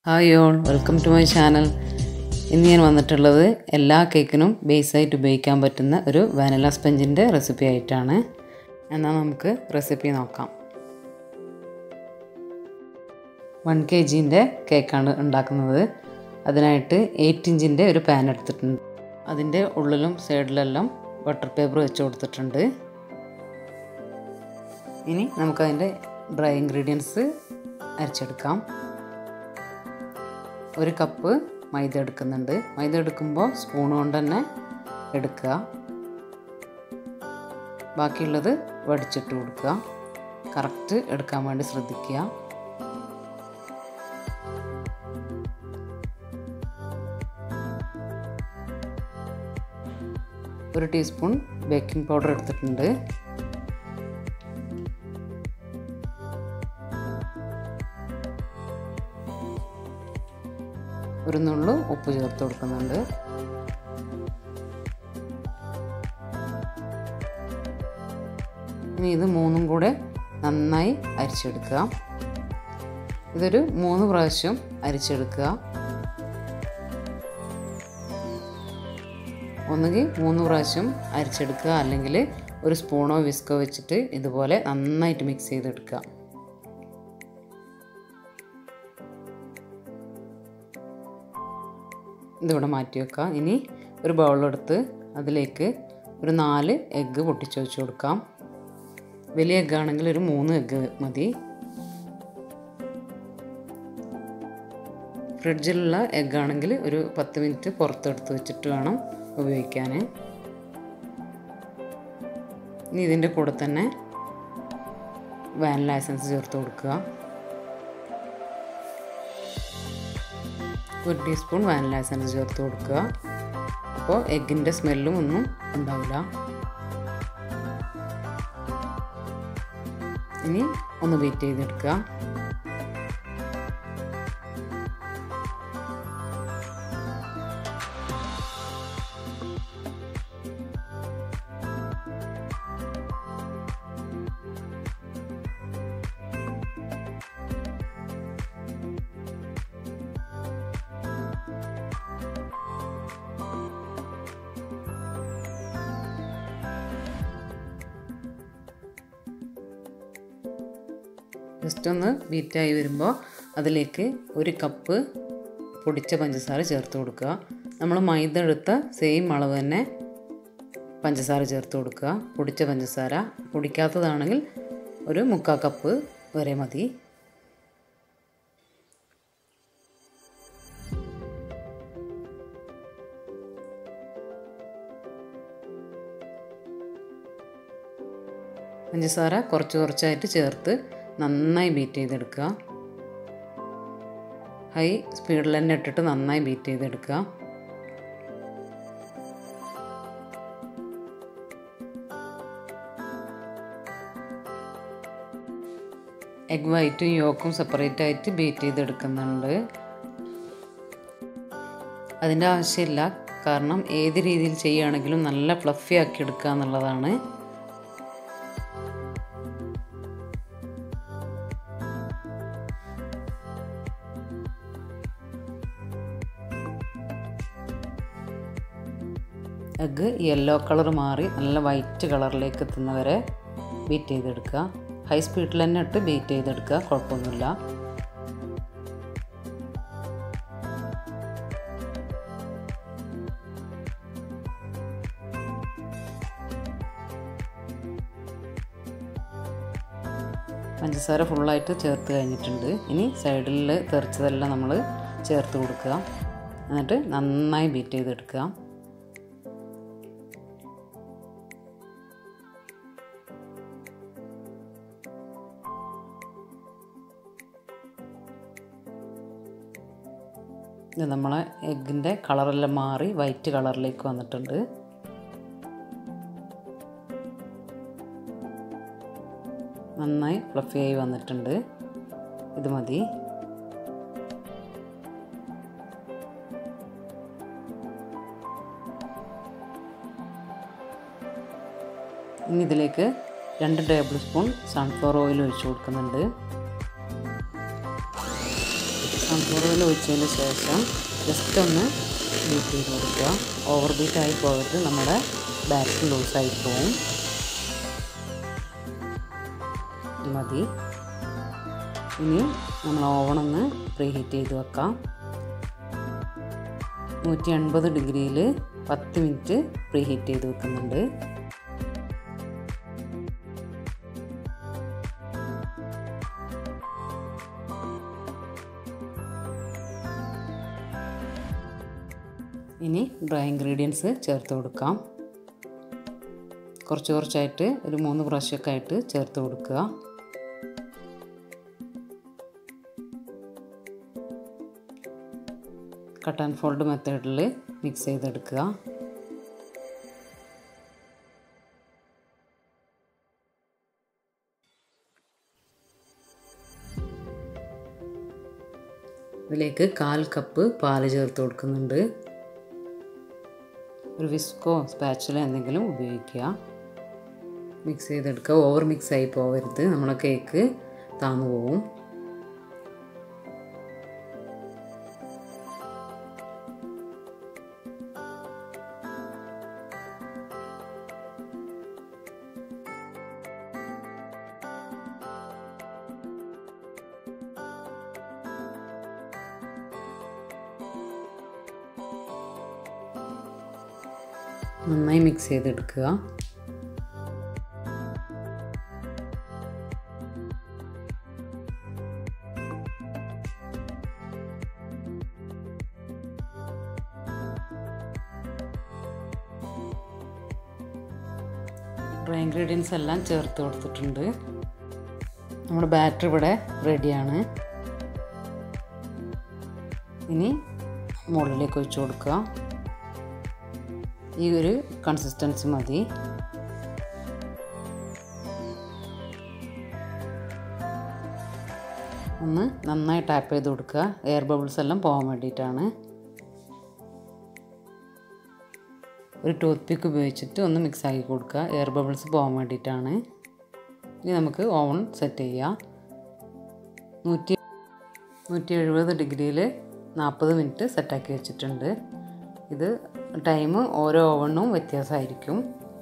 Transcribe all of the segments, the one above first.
hi all welcome to my channel ഇന്ന് ഞാൻ വന്നിട്ടുള്ളത് എല്ലാ കേക്കിനും ബേസായിട്ട് ഉപയോഗിക്കാൻ പറ്റുന്ന ഒരു വാനില സ്പഞ്ചിൻ്റെ റെസിപ്പി ആയിട്ടാണ് എന്നാൽ നമുക്ക് റെസിപ്പി നോക്കാം വൺ കെ ജീൻ്റെ കേക്കാണ് ഉണ്ടാക്കുന്നത് അതിനായിട്ട് എയ്റ്റ് ഇഞ്ചിൻ്റെ ഒരു പാൻ എടുത്തിട്ടുണ്ട് അതിൻ്റെ ഉള്ളിലും സൈഡിലെല്ലാം ബട്ടർ പേപ്പർ വെച്ച് കൊടുത്തിട്ടുണ്ട് ഇനി നമുക്കതിൻ്റെ ഡ്രൈ ഇൻഗ്രീഡിയൻസ് അരച്ചെടുക്കാം ഒരു കപ്പ് മൈദ എടുക്കുന്നുണ്ട് മൈദ എടുക്കുമ്പോൾ സ്പൂൺ കൊണ്ട് തന്നെ എടുക്കുക ബാക്കിയുള്ളത് വടിച്ചിട്ട് കൊടുക്കുക കറക്റ്റ് എടുക്കാൻ വേണ്ടി ശ്രദ്ധിക്കുക ഒരു ടീസ്പൂൺ ബേക്കിംഗ് പൗഡർ എടുത്തിട്ടുണ്ട് ഒരു നുള്ളു ഉപ്പ് ചേർത്ത് കൊടുക്കുന്നുണ്ട് ഇനി ഇത് മൂന്നും കൂടെ നന്നായി അരിച്ചെടുക്കുക ഇതൊരു മൂന്ന് പ്രാവശ്യം അരിച്ചെടുക്കുക ഒന്നുകിൽ മൂന്ന് പ്രാവശ്യം അരിച്ചെടുക്കുക അല്ലെങ്കിൽ ഒരു സ്പൂണോ വിസ്കോ വെച്ചിട്ട് ഇതുപോലെ നന്നായിട്ട് മിക്സ് ചെയ്തെടുക്കുക ഇതിവിടെ മാറ്റി വെക്കാം ഇനി ഒരു ബൗളെടുത്ത് അതിലേക്ക് ഒരു നാല് എഗ്ഗ് പൊട്ടിച്ച് വെച്ച് കൊടുക്കാം വലിയ എഗ്ഗാണെങ്കിൽ ഒരു മൂന്ന് എഗ്ഗ് മതി ഫ്രിഡ്ജിലുള്ള എഗ്ഗാണെങ്കിൽ ഒരു പത്ത് മിനിറ്റ് പുറത്തെടുത്ത് വെച്ചിട്ട് വേണം ഉപയോഗിക്കാൻ ഇനി ഇതിൻ്റെ കൂടെ തന്നെ വാനില എസൻസ് ചേർത്ത് കൊടുക്കുക ഒരു ടീസ്പൂൺ വാനില എസൻസ് ചേർത്ത് കൊടുക്കുക അപ്പോൾ എഗ്ഗിൻ്റെ സ്മെല്ലും ഒന്നും ഉണ്ടാവില്ല ഇനി ഒന്ന് ബീറ്റ് ചെയ്തെടുക്കുക ജസ്റ്റ് ഒന്ന് ബീറ്റായി വരുമ്പോൾ അതിലേക്ക് ഒരു കപ്പ് പൊടിച്ച പഞ്ചസാര ചേർത്ത് കൊടുക്കുക നമ്മൾ മൈദ എടുത്ത സെയിം അളവ് തന്നെ പഞ്ചസാര ചേർത്ത് കൊടുക്കുക പൊടിച്ച പഞ്ചസാര പൊടിക്കാത്തതാണെങ്കിൽ ഒരു മുക്കാൽ കപ്പ് വരെ മതി പഞ്ചസാര കുറച്ച് കുറച്ചായിട്ട് ചേർത്ത് നന്നായി ബീറ്റ് ചെയ്തെടുക്കുക ഹൈ സ്പീഡിൽ തന്നെ ഇട്ടിട്ട് നന്നായി ബീറ്റ് ചെയ്തെടുക്കുക എഗ് വൈറ്റും യോക്കും സെപ്പറേറ്റ് ആയിട്ട് ബീറ്റ് ചെയ്തെടുക്കുന്നുണ്ട് അതിൻ്റെ ആവശ്യമില്ല കാരണം ഏത് രീതിയിൽ ചെയ്യുകയാണെങ്കിലും നല്ല ഫ്ലഫി ആക്കി എടുക്കുക എന്നുള്ളതാണ് എഗ്ഗ് യെല്ലോ കളർ മാറി നല്ല വൈറ്റ് കളറിലേക്ക് എത്തുന്നവരെ ബീറ്റ് ചെയ്തെടുക്കുക ഹൈ സ്പീഡിൽ തന്നെ ഇട്ട് ബീറ്റ് ചെയ്തെടുക്കുക കുഴപ്പമൊന്നുമില്ല പഞ്ചസാര ഫുള്ളായിട്ട് ചേർത്ത് കഴിഞ്ഞിട്ടുണ്ട് ഇനി സൈഡിൽ തെറിച്ചതെല്ലാം നമ്മൾ ചേർത്ത് കൊടുക്കുക എന്നിട്ട് നന്നായി ബീറ്റ് ചെയ്തെടുക്കുക ഇത് നമ്മളെ എഗ്ഗിൻ്റെ കളറെല്ലാം മാറി വൈറ്റ് കളറിലേക്ക് വന്നിട്ടുണ്ട് നന്നായി ഫ്ലഫി ആയി വന്നിട്ടുണ്ട് ഇത് മതി ഇനി ഇതിലേക്ക് രണ്ട് ടേബിൾ സ്പൂൺ സൺഫ്ലവർ ഓയിൽ ഒഴിച്ചു കൊടുക്കുന്നുണ്ട് സൺഫ്ലവർ ഒഴിച്ചതിന് ശേഷം ജസ്റ്റ് ഒന്ന് ബീറ്റ് ചെയ്ത് കൊടുക്കുക ഓവർ ബീറ്റ് ആയി പോയിട്ട് നമ്മുടെ ബാറ്റർ ലൂസായി പോവും മതി ഇനി നമ്മൾ ഓവണൊന്ന് പ്രീഹീറ്റ് ചെയ്ത് വെക്കാം നൂറ്റി എൺപത് ഡിഗ്രിയിൽ പത്ത് മിനിറ്റ് പ്രീഹീറ്റ് ചെയ്ത് വെക്കുന്നുണ്ട് ഇനി ഡ്രൈ ഇൻഗ്രീഡിയൻസ് ചേർത്ത് കൊടുക്കാം കുറച്ച് കുറച്ചായിട്ട് ഒരു മൂന്ന് പ്രാവശ്യമൊക്കെ ആയിട്ട് ചേർത്ത് കൊടുക്കുക കട്ട് ആൻഡ് ഫോൾഡ് മെത്തേഡിൽ മിക്സ് ചെയ്തെടുക്കുക ഇതിലേക്ക് കാൽ കപ്പ് പാല് ചേർത്ത് കൊടുക്കുന്നുണ്ട് ഒരു വിസ്കോ സ്പാച്ചുല എന്തെങ്കിലും ഉപയോഗിക്കുക മിക്സ് ചെയ്തെടുക്കുക ഓവർ മിക്സ് ആയി പോകരുത് നമ്മളെ കേക്ക് താന്നു പോവും നന്നായി മിക്സ് ചെയ്തെടുക്കുക ഡ്രൈ ഇൻഗ്രീഡിയൻസ് എല്ലാം ചേർത്ത് കൊടുത്തിട്ടുണ്ട് നമ്മുടെ ബാറ്റർ ഇവിടെ റെഡിയാണ് ഇനി മുകളിലേക്ക് ഒഴിച്ചു കൊടുക്കുക ഈ ഒരു കൺസിസ്റ്റൻസി മതി ഒന്ന് നന്നായി ടാപ്പ് ചെയ്ത് കൊടുക്കുക എയർ ബബിൾസ് എല്ലാം പോകാൻ വേണ്ടിയിട്ടാണ് ഒരു ടൂത്ത് പിക്ക് ഉപയോഗിച്ചിട്ട് ഒന്ന് മിക്സ് ആക്കി കൊടുക്കുക എയർ ബബിൾസ് പോകാൻ വേണ്ടിയിട്ടാണ് ഇനി നമുക്ക് ഓവൺ സെറ്റ് ചെയ്യാം നൂറ്റി നൂറ്റി എഴുപത് ഡിഗ്രിയിൽ നാൽപ്പത് മിനിറ്റ് സെറ്റാക്കി വെച്ചിട്ടുണ്ട് ഇത് ടൈം ഓരോ ഓവണിനും വ്യത്യാസമായിരിക്കും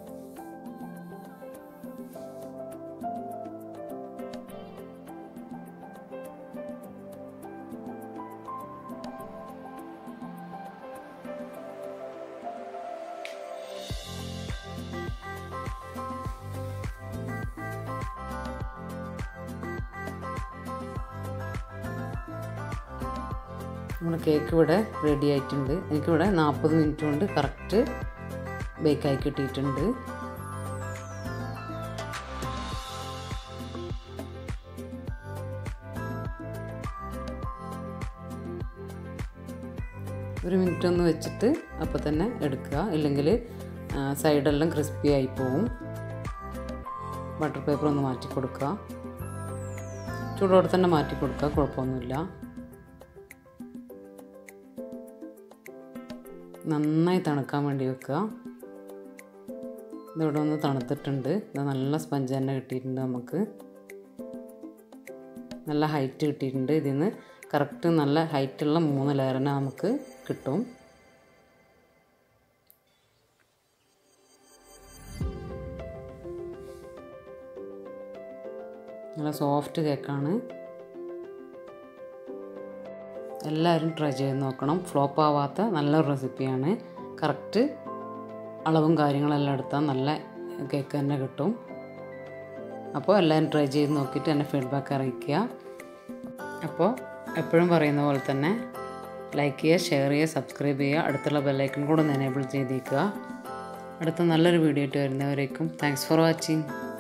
നമ്മുടെ കേക്ക് ഇവിടെ റെഡി ആയിട്ടുണ്ട് എനിക്കിവിടെ നാൽപ്പത് മിനിറ്റ് കൊണ്ട് കറക്റ്റ് ബേക്കായി കിട്ടിയിട്ടുണ്ട് ഒരു മിനിറ്റ് ഒന്ന് വെച്ചിട്ട് അപ്പോൾ തന്നെ എടുക്കുക ഇല്ലെങ്കിൽ സൈഡെല്ലാം ക്രിസ്പി ആയി പോവും ബട്ടർ പേപ്പർ ഒന്ന് മാറ്റി കൊടുക്കുക ചൂടോടെ തന്നെ മാറ്റി കൊടുക്കുക കുഴപ്പമൊന്നുമില്ല നന്നായി തണുക്കാൻ വേണ്ടി വെക്കുക ഇതിവിടെ ഒന്ന് തണുത്തിട്ടുണ്ട് ഇത് നല്ല സ്പഞ്ച് തന്നെ കിട്ടിയിട്ടുണ്ട് നമുക്ക് നല്ല ഹൈറ്റ് കിട്ടിയിട്ടുണ്ട് ഇതിൽ നിന്ന് കറക്റ്റ് നല്ല ഹൈറ്റുള്ള മൂന്ന് ലെയർ തന്നെ നമുക്ക് കിട്ടും നല്ല സോഫ്റ്റ് കേക്കാണ് എല്ലാവരും ട്രൈ ചെയ്ത് നോക്കണം ഫ്ലോപ്പ് ആവാത്ത നല്ലൊരു റെസിപ്പിയാണ് കറക്റ്റ് അളവും കാര്യങ്ങളെല്ലാം എടുത്താൽ നല്ല കേക്ക് തന്നെ കിട്ടും അപ്പോൾ എല്ലാവരും ട്രൈ ചെയ്ത് നോക്കിയിട്ട് എൻ്റെ ഫീഡ്ബാക്ക് അറിയിക്കുക അപ്പോൾ എപ്പോഴും പറയുന്ന പോലെ തന്നെ ലൈക്ക് ചെയ്യുക ഷെയർ ചെയ്യുക സബ്സ്ക്രൈബ് ചെയ്യുക അടുത്തുള്ള ബെല്ലൈക്കൺ കൂടെ ഒന്ന് എനേബിൾ ചെയ്തേക്കുക അടുത്ത നല്ലൊരു വീഡിയോ ആയിട്ട് വരുന്നവരേക്കും താങ്ക്സ് ഫോർ വാച്ചിങ്